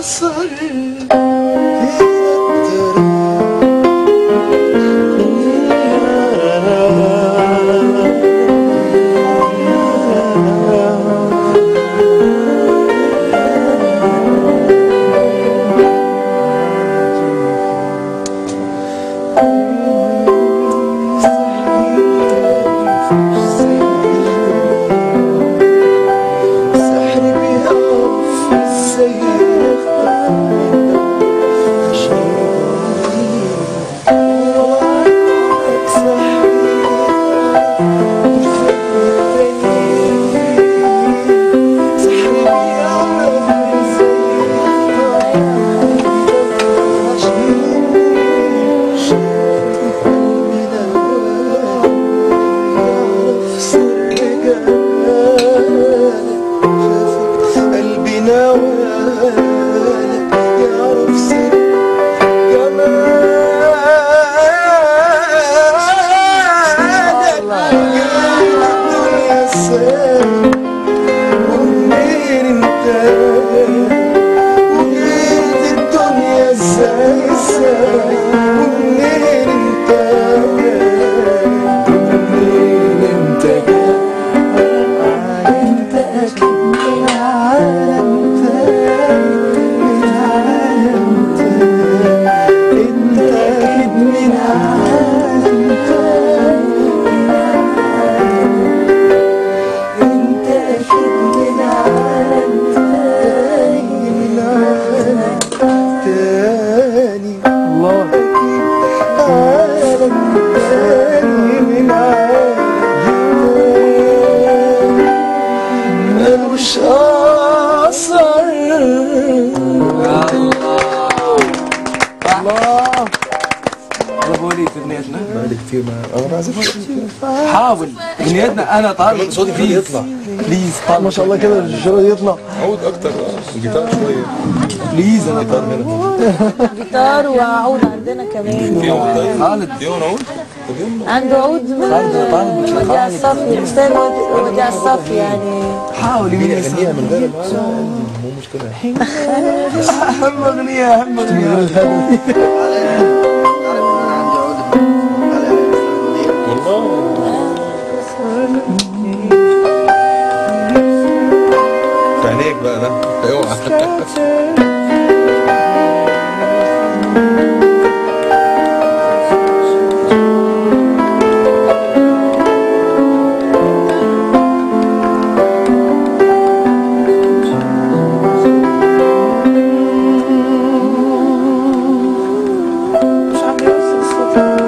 حصل سحري بيقف السيف قلبي نوالك يعرف سر جمالك جاي الدنيا سالك ومنين انت وجيت الدنيا ازاي ازاي ومنين انت ومنين انت انت اكيد من عالم تاني من عالم تاني انت اكيد من عالم تاني انت اكيد من عالم تاني من عالم تاني الله اكيد عالم تاني من عالم تاني ملوش اثر الله جابوا لي اغنيتنا بقالي كتير ما انا بعزف حاول اغنيتنا انا طالب صوتي فيه يطلع بليز طالب ما شاء الله كده الشغل يطلع عود اكتر الجيتار شويه بليز انا الجيتار هنا جيتار وعود عندنا كمان في عود طيب خالد في عود عود عنده عود من خالد طالب وديع الصفي الاستاذ ود- وديع الصفي يعني حاول يمين اغنيها يسار من غير ما مو مشكله اهم اغنيه اهم اغنيه في عينيك بقى ده اوعى مش عارفه يوصل الصوت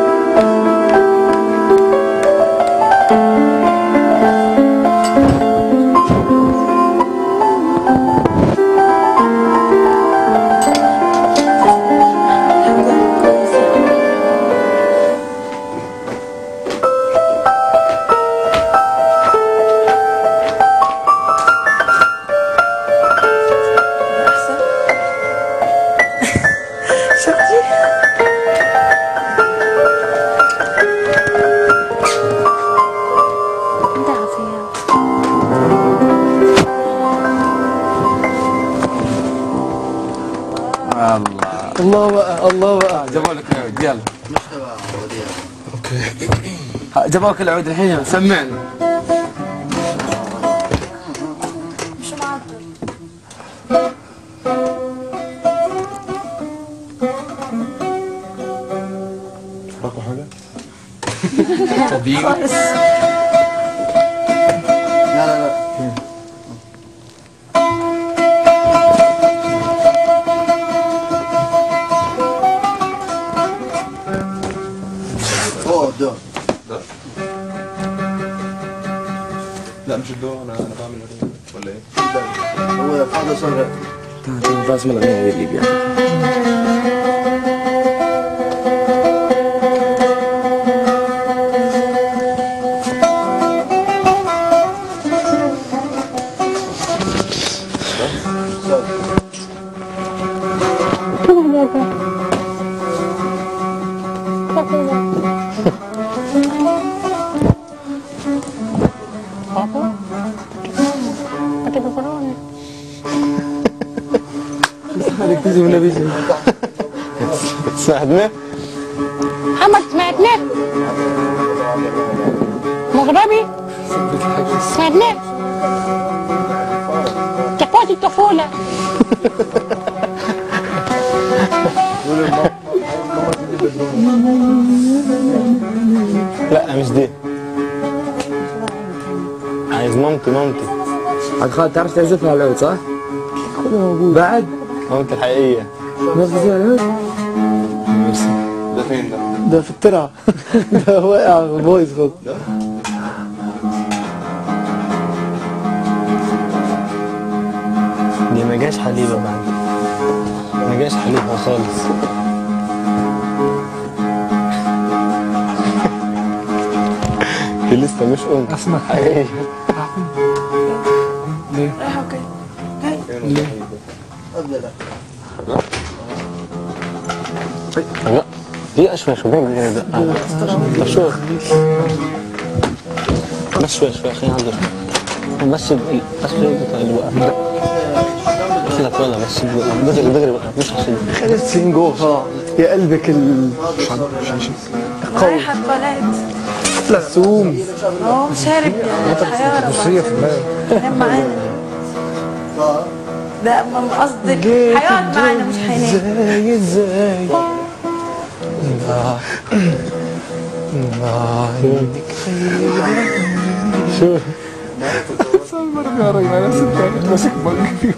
أحسن شفتي انت عافية الله الله بقى الله بقى جابوا لك العود يلا اوكي جابوا لك العود الحين سمعنا مش معطل تفرقوا حاجه خالص لا لا لا اقعد ده لا مش الدو انا انا بعمل اغنية. ولا ايه؟ هو قاعد صغير لازم الاغنيه اللي بيها لازم النبي سمعتني؟ محمد سمعتني مغربي سمعتني كفوتي الطفولة لا مش دي عايز مامتي مامتي عاد خالد تعرف تعزفها العود صح؟ بعد مامتي الحقيقية ما تعزفها العود؟ ده فين ده؟ ده في الترعة ده واقع بايظ خالص دي ما جاش حليبة بعد ما جاش حليبة خالص دي لسه مش ام اسمع حقيقية رايحة وكده لا دي اشوش وبين غير ده اشوف بس شوي شوي خلينا نهزر بس ال- بس بتاع الوقت بس لا ولا بس دغري دغري بقى مش عشان خلص سينجو خلاص يا قلبك ال رايحة التواليت السوم اهو شارب الحيارة هي في دماغي نام معانا ده م- قصدي هيقعد معانا مش هينام ازاي ازاي يا راجل انا ست ماسك بنك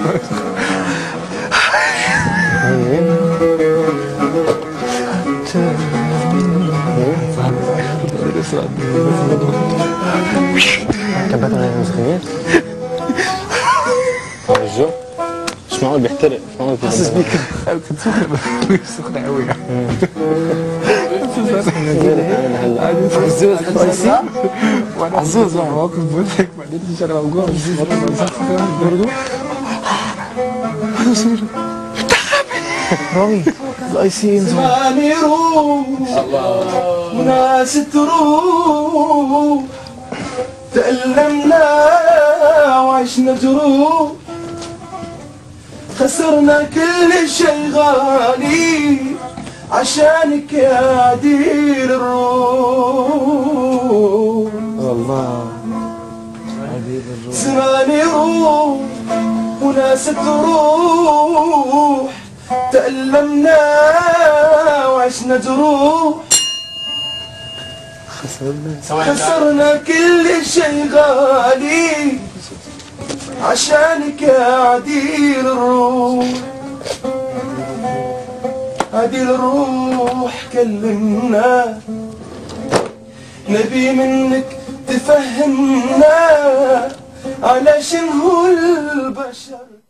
كبات على المسكينين الجو مش معقول بيحترق مش معقول حاسس بيك كنت سخنة سخنة قوي عزوز كويسين وانا عزوز مع موقف مضحك بعدين مش انا موجوع برضه رامي الايسين زماني روح وناس تروح تألمنا وعشنا جروح خسرنا كل شي غالي عشانك يا عديل الروح والله زماني روح وناس تروح تألمنا وعشنا جروح خسرنا كل شي غالي عشانك يا عديل الروح عديل الروح كلمنا نبي منك تفهمنا على شنو البشر